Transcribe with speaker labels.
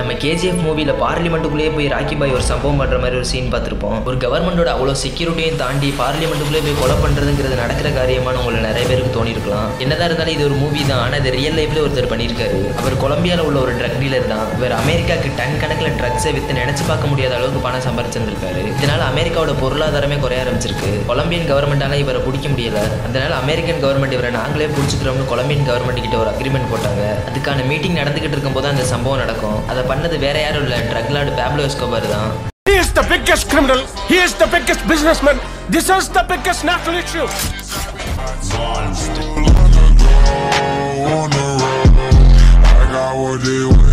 Speaker 1: நம்ம கேஜிஎஃப் மூவியில் பார்லிமெண்ட்டுக்குள்ளேயே போய் ராக்கி பாய் ஒரு சம்பவம் பண்ணுற மாதிரி ஒரு சீன் பார்த்துருப்போம் ஒரு கவர்மெண்டோட அவ்வளோ செக்யூரிட்டியும் தாண்டி பார்லிமெண்ட்டுக்குள்ளே போய் கொலை பண்ணுறதுங்கிறது நடக்கிற காரியமான உங்களை நிறைய பேருக்கு தோணிருக்கலாம் என்னதான் இருந்தாலும் இது ஒரு மூவி தான் ஆனால் இது ரியல் லைஃப்ல ஒருத்தர் பண்ணியிருக்காரு அவர் கொலம்பியாவில் உள்ள ஒரு ட்ரக் டீலர் தான் இவர் அமெரிக்காவுக்கு டன் கணக்கில் ட்ரக்ஸை விற்று நினைச்சு பார்க்க முடியாத அளவுக்கு பணம் சம்பாரிச்சிருந்திருக்காரு இதனால அமெரிக்காவோட பொருளாதாரமே குறைய ஆரம்பிச்சிருக்கு கொலம்பியன் கவர்மெண்டால இவரை பிடிக்க முடியல அதனால அமெரிக்கன் கவர்மெண்ட் இவரை நாங்களே பிடிச்சிக்கிறோம்னு கொலம்பியன் கவர்மெண்ட் கிட்ட ஒரு அக்ரிமெண்ட் போட்டாங்க அதுக்கான மீட்டிங் நடந்துகிட்டு இருக்கும்போது அந்த சம்பவம் நடக்கும் அதை பண்ணது வேற யாரும் இல்லை ட்ரக் லார்டு பேப்லோ எஸ்கோபார் தான்
Speaker 2: He is the biggest criminal. He is the biggest businessman. This is the biggest national issue.
Speaker 3: on the road. I got what they want.